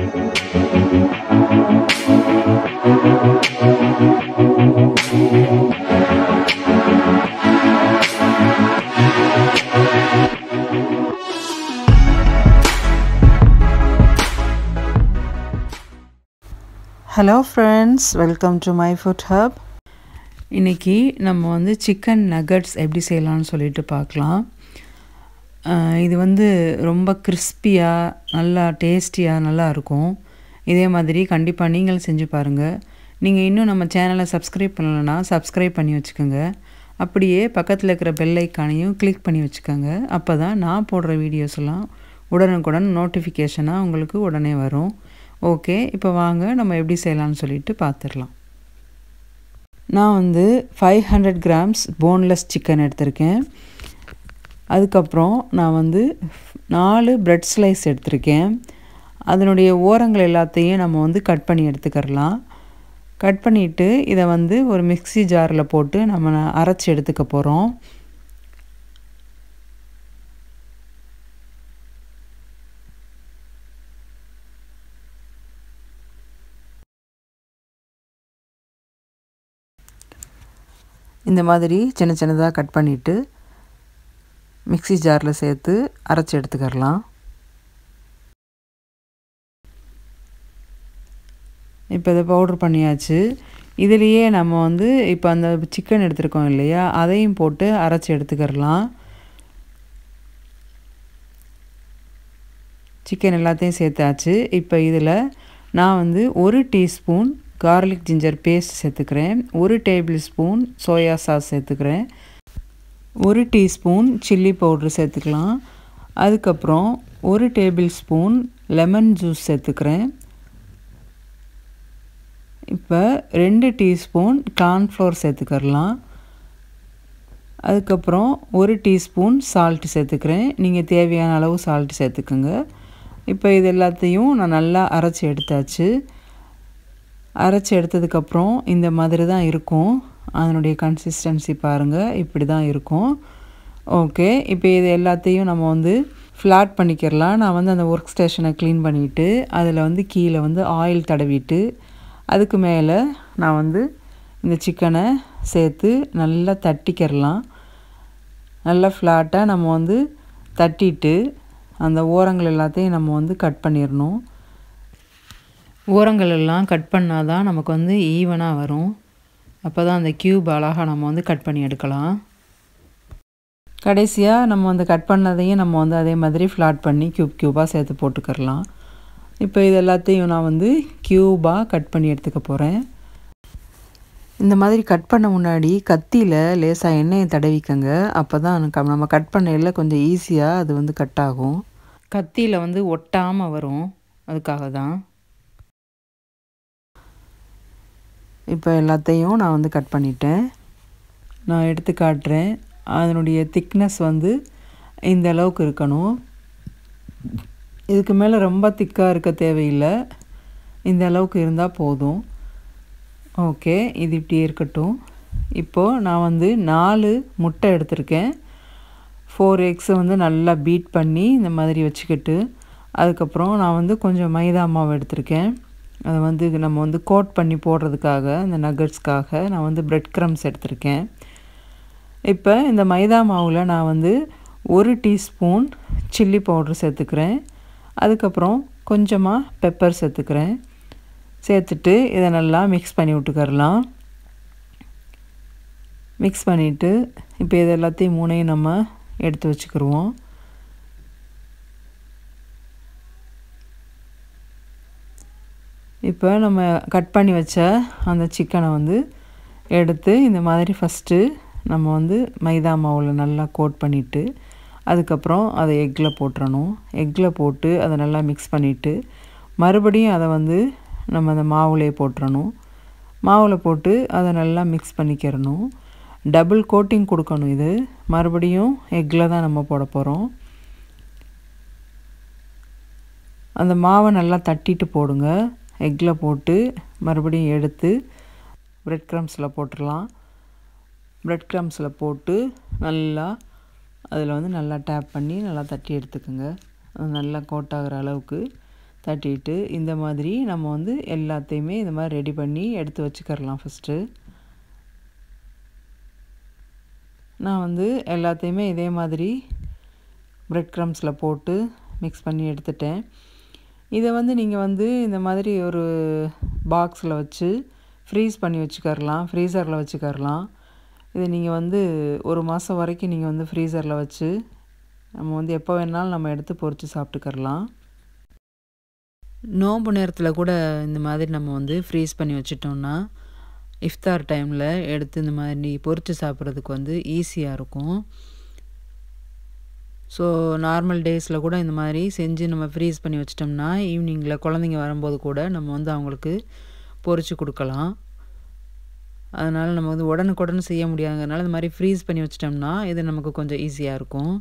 hello friends welcome to my food hub இன்றைக்கி நம்ம வந்து சிக்கன் நகட்ஸ் எப்படி செய்யலாம்னு சொல்லிட்டு பார்க்கலாம் அஹ் இது வந்து ரொம்ப கிறிஸ்பியாக நல்லா டேஸ்டியாக நல்லா இருக்கும் இதே மாதிரி கண்டிப்பாக நீங்களும் செஞ்சு பாருங்கள் நீங்கள் இன்னும் நம்ம சேனலை சப்ஸ்கிரைப் பண்ணலைன்னா சப்ஸ்கிரைப் பண்ணி வச்சுக்கோங்க அப்படியே பக்கத்தில் இருக்கிற பெல் ஐக்கானையும் கிளிக் பண்ணி வச்சுக்கோங்க அப்போ தான் நான் போடுற வீடியோஸ் எல்லாம் உடனுக்குடன் நோட்டிஃபிகேஷனாக உங்களுக்கு உடனே வரும் ஓகே இப்போ வாங்க நம்ம எப்படி செய்யலாம்னு சொல்லிட்டு பார்த்துடலாம் நான் வந்து five hundred grams boneless chicken எடுத்திருக்கேன் அதுக்கப்புறம் நான் வந்து நாலு பிரெட் ஸ்லைஸ் எடுத்திருக்கேன் அதனுடைய ஓரங்கள் எல்லாத்தையும் நம்ம வந்து கட் பண்ணி எடுத்துக்கிறலாம் கட் பண்ணிவிட்டு இதை வந்து ஒரு மிக்ஸி ஜாரில் போட்டு நம்ம அரைச்சி எடுத்துக்க போகிறோம் இந்த மாதிரி சின்ன சின்னதாக கட் பண்ணிவிட்டு மிக்ஸி ஜாரில் சேர்த்து அரைச்சி எடுத்துக்கிறலாம் இப்போ இதை பவுட்ரு பண்ணியாச்சு இதுலேயே நம்ம வந்து இப்போ அந்த சிக்கன் எடுத்துருக்கோம் இல்லையா அதையும் போட்டு அரைச்சி எடுத்துக்கிறலாம் சிக்கன் எல்லாத்தையும் சேர்த்தாச்சு இப்போ இதில் நான் வந்து ஒரு டீஸ்பூன் கார்லிக் ஜிஞ்சர் பேஸ்ட் சேர்த்துக்கிறேன் ஒரு டேபிள் ஸ்பூன் சோயா சாஸ் சேர்த்துக்கிறேன் ஒரு டீஸ்பூன் சில்லி பவுட்ரு சேர்த்துக்கலாம் அதுக்கப்புறம் ஒரு டேபிள் ஸ்பூன் லெமன் ஜூஸ் சேர்த்துக்கிறேன் இப்போ ரெண்டு டீஸ்பூன் கார்ன்ஃப்ளோர் சேர்த்துக்கிறலாம் அதுக்கப்புறம் ஒரு டீஸ்பூன் சால்ட் சேர்த்துக்கிறேன் நீங்கள் தேவையான அளவு சால்ட் சேர்த்துக்குங்க இப்போ இது எல்லாத்தையும் நான் நல்லா அரைச்சி எடுத்தாச்சு அரைச்சி எடுத்ததுக்கப்புறம் இந்த மாதிரி தான் இருக்கும் அதனுடைய கன்சிஸ்டன்சி பாருங்கள் இப்படி தான் இருக்கும் ஓகே இப்போ இது எல்லாத்தையும் நம்ம வந்து ஃப்ளாட் பண்ணிக்கிறலாம் நான் வந்து அந்த ஒர்க் ஸ்டேஷனை க்ளீன் பண்ணிவிட்டு அதில் வந்து கீழே வந்து ஆயில் தடவிட்டு அதுக்கு மேலே நான் வந்து இந்த சிக்கனை சேர்த்து நல்லா தட்டிக்கிறலாம் நல்லா ஃப்ளாட்டாக நம்ம வந்து தட்டிட்டு அந்த ஓரங்கள் எல்லாத்தையும் நம்ம வந்து கட் பண்ணிடணும் ஓரங்கள் எல்லாம் கட் பண்ணால் தான் நமக்கு வந்து ஈவனாக வரும் அப்போ தான் அந்த க்யூப் அழகாக நம்ம வந்து கட் பண்ணி எடுக்கலாம் கடைசியாக நம்ம வந்து கட் பண்ணதையும் நம்ம வந்து அதே மாதிரி ஃப்ளாட் பண்ணி க்யூப் க்யூபாக சேர்த்து போட்டுக்கிறலாம் இப்போ இது எல்லாத்தையும் நான் வந்து க்யூபாக கட் பண்ணி எடுத்துக்க போகிறேன் இந்த மாதிரி கட் பண்ண முன்னாடி கத்தியில் லேசாக எண்ணெயை தடவிக்கங்க அப்போ தான் நம்ம கட் பண்ணையில் கொஞ்சம் ஈஸியாக அது வந்து கட் ஆகும் கத்தியில் வந்து ஒட்டாமல் வரும் அதுக்காக தான் இப்போ எல்லாத்தையும் நான் வந்து கட் பண்ணிட்டேன் நான் எடுத்து காட்டுறேன் அதனுடைய திக்னஸ் வந்து இந்த அளவுக்கு இருக்கணும் இதுக்கு மேலே ரொம்ப திக்காக இருக்க தேவையில்லை இந்த அளவுக்கு இருந்தால் போதும் ஓகே இது இப்படியே இருக்கட்டும் இப்போது நான் வந்து நாலு முட்டை எடுத்திருக்கேன் ஃபோர் எக்ஸை வந்து நல்லா பீட் பண்ணி இந்த மாதிரி வச்சுக்கிட்டு அதுக்கப்புறம் நான் வந்து கொஞ்சம் மைதா மாவு எடுத்திருக்கேன் அதை வந்து நம்ம வந்து கோட் பண்ணி போடுறதுக்காக இந்த நகட்ஸ்க்காக நான் வந்து பிரெட் க்ரம்ஸ் எடுத்திருக்கேன் இப்போ இந்த மைதா மாவில் நான் வந்து ஒரு டீஸ்பூன் சில்லி பவுட்ரு சேர்த்துக்கிறேன் அதுக்கப்புறம் கொஞ்சமாக பெப்பர் சேர்த்துக்கிறேன் சேர்த்துட்டு இதை நல்லா மிக்ஸ் பண்ணி விட்டுக்கரலாம் மிக்ஸ் பண்ணிவிட்டு இப்போ இது எல்லாத்தையும் மூணையும் நம்ம எடுத்து வச்சுக்கிடுவோம் இப்போ நம்ம கட் பண்ணி வச்ச அந்த சிக்கனை வந்து எடுத்து இந்த மாதிரி ஃபஸ்ட்டு நம்ம வந்து மைதா மாவில் நல்லா கோட் பண்ணிவிட்டு அதுக்கப்புறம் அதை எக்கில் போட்டுறணும் எக்கில் போட்டு அதை நல்லா மிக்ஸ் பண்ணிவிட்டு மறுபடியும் அதை வந்து நம்ம அந்த மாவுலேயே போட்டுறணும் மாவில் போட்டு அதை நல்லா மிக்ஸ் பண்ணிக்கிறணும் டபுள் கோட்டிங் கொடுக்கணும் இது மறுபடியும் எக்கில் தான் நம்ம போட போகிறோம் அந்த மாவை நல்லா தட்டிட்டு போடுங்க எக்கில் போட்டு மறுபடியும் எடுத்து ப்ரெட் க்ரம்ஸில் போட்டுடலாம் ப்ரெட் க்ரம்ஸில் போட்டு நல்லா அதில் வந்து நல்லா டேப் பண்ணி நல்லா தட்டி எடுத்துக்கோங்க அது நல்லா கோட் ஆகிற அளவுக்கு தட்டிட்டு இந்த மாதிரி நம்ம வந்து எல்லாத்தையுமே இந்த மாதிரி ரெடி பண்ணி எடுத்து வச்சுக்கரலாம் ஃபஸ்ட்டு நான் வந்து எல்லாத்தையுமே இதே மாதிரி ப்ரெட் க்ரம்ஸில் போட்டு மிக்ஸ் பண்ணி எடுத்துட்டேன் இதை வந்து நீங்கள் வந்து இந்த மாதிரி ஒரு பாக்ஸில் வச்சு ஃப்ரீஸ் பண்ணி வச்சுக்கரலாம் ஃப்ரீசரில் வச்சுக்கரலாம் இது நீங்கள் வந்து ஒரு மாதம் வரைக்கும் நீங்கள் வந்து ஃப்ரீசரில் வச்சு நம்ம வந்து எப்போ வேணாலும் நம்ம எடுத்து பொறிச்சு சாப்பிட்டுக்கரலாம் நோம்பு நேரத்தில் கூட இந்த மாதிரி நம்ம வந்து ஃப்ரீஸ் பண்ணி வச்சிட்டோம்னா இஃப்தார் டைமில் எடுத்து இந்த மாதிரி பொறிச்சு சாப்பிட்றதுக்கு வந்து ஈஸியாக இருக்கும் ஸோ நார்மல் டேஸில் கூட இந்த மாதிரி செஞ்சு நம்ம ஃப்ரீஸ் பண்ணி வச்சிட்டோம்னா ஈவினிங்கில் குழந்தைங்க வரும்போது கூட நம்ம வந்து அவங்களுக்கு பொறிச்சு கொடுக்கலாம் அதனால் நம்ம வந்து உடனுக்குடன் செய்ய முடியாததுனால இந்த மாதிரி ஃப்ரீஸ் பண்ணி வச்சிட்டோம்னா இது நமக்கு கொஞ்சம் ஈஸியாக இருக்கும்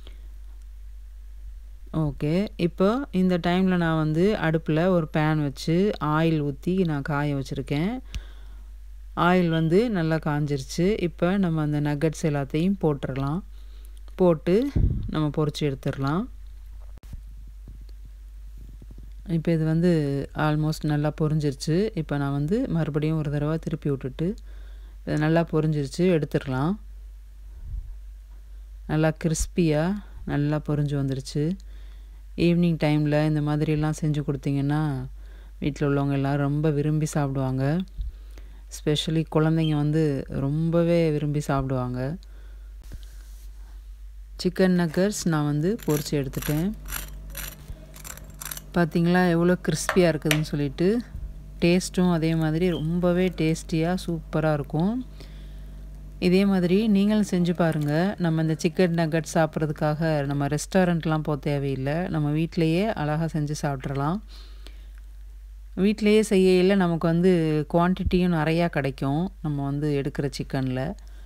ஓகே இப்போ இந்த டைமில் நான் வந்து அடுப்பில் ஒரு பேன் வச்சு ஆயில் ஊற்றி நான் காய வச்சுருக்கேன் ஆயில் வந்து நல்லா காஞ்சிருச்சு இப்போ நம்ம அந்த நக்கட்ஸ் எல்லாத்தையும் போட்டுடலாம் போட்டு நம்ம பொறிச்சு எடுத்துடலாம் இப்போ இது வந்து ஆல்மோஸ்ட் நல்லா பொரிஞ்சிருச்சு இப்போ நான் வந்து மறுபடியும் ஒரு தடவை திருப்பி விட்டுட்டு இது நல்லா பொரிஞ்சிருச்சு எடுத்துடலாம் நல்லா கிறிஸ்பியாக நல்லா பொரிஞ்சு வந்துருச்சு ஈவினிங் டைமில் இந்த மாதிரிலாம் செஞ்சு கொடுத்தீங்கன்னா வீட்டில் உள்ளவங்க எல்லாம் ரொம்ப விரும்பி சாப்பிடுவாங்க ஸ்பெஷலி குழந்தைங்க வந்து ரொம்பவே விரும்பி சாப்பிடுவாங்க சிக்கன் நக்கர்ஸ் நான் வந்து பொரிச்சு எடுத்துட்டேன் பார்த்திங்களா எவ்வளோ கிறிஸ்பியாக இருக்குதுன்னு சொல்லிட்டு டேஸ்ட்டும் அதே மாதிரி ரொம்பவே டேஸ்டியாக சூப்பராக இருக்கும் இதே மாதிரி நீங்களும் செஞ்சு பாருங்கள் நம்ம இந்த சிக்கன் நக்கட் சாப்பிட்றதுக்காக நம்ம ரெஸ்டாரண்ட்லாம் போக தேவையில்லை நம்ம வீட்டிலையே அழகாக செஞ்சு சாப்பிட்றலாம் வீட்டிலையே செய்யல நமக்கு வந்து குவான்டிட்டியும் நிறையா கிடைக்கும் நம்ம வந்து எடுக்கிற சிக்கனில்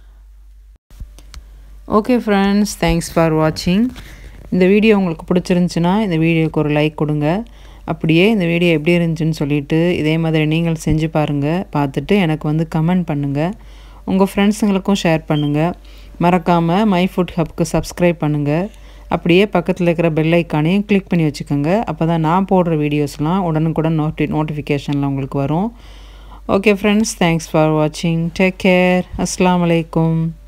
ஓகே ஃப்ரெண்ட்ஸ் தேங்க்ஸ் ஃபார் வாட்சிங் இந்த வீடியோ உங்களுக்கு பிடிச்சிருந்துச்சுன்னா இந்த வீடியோக்கு ஒரு லைக் கொடுங்க அப்படியே இந்த வீடியோ எப்படி இருந்துச்சுன்னு சொல்லிவிட்டு இதே மாதிரி நீங்கள் செஞ்சு பாருங்கள் பார்த்துட்டு எனக்கு வந்து கமெண்ட் பண்ணுங்கள் உங்கள் ஃப்ரெண்ட்ஸுங்களுக்கும் ஷேர் பண்ணுங்கள் மறக்காமல் மை ஃபுட் ஹப்க்கு சப்ஸ்கிரைப் பண்ணுங்கள் அப்படியே பக்கத்தில் இருக்கிற பெல் ஐக்கானையும் கிளிக் பண்ணி வச்சுக்கோங்க அப்போ தான் நான் போடுற வீடியோஸ்லாம் உடனுக்குடன் நோட்டி நோட்டிஃபிகேஷனில் உங்களுக்கு வரும் ஓகே ஃப்ரெண்ட்ஸ் தேங்க்ஸ் ஃபார் வாட்சிங் டேக் கேர் அஸ்லாம் வலைக்கம்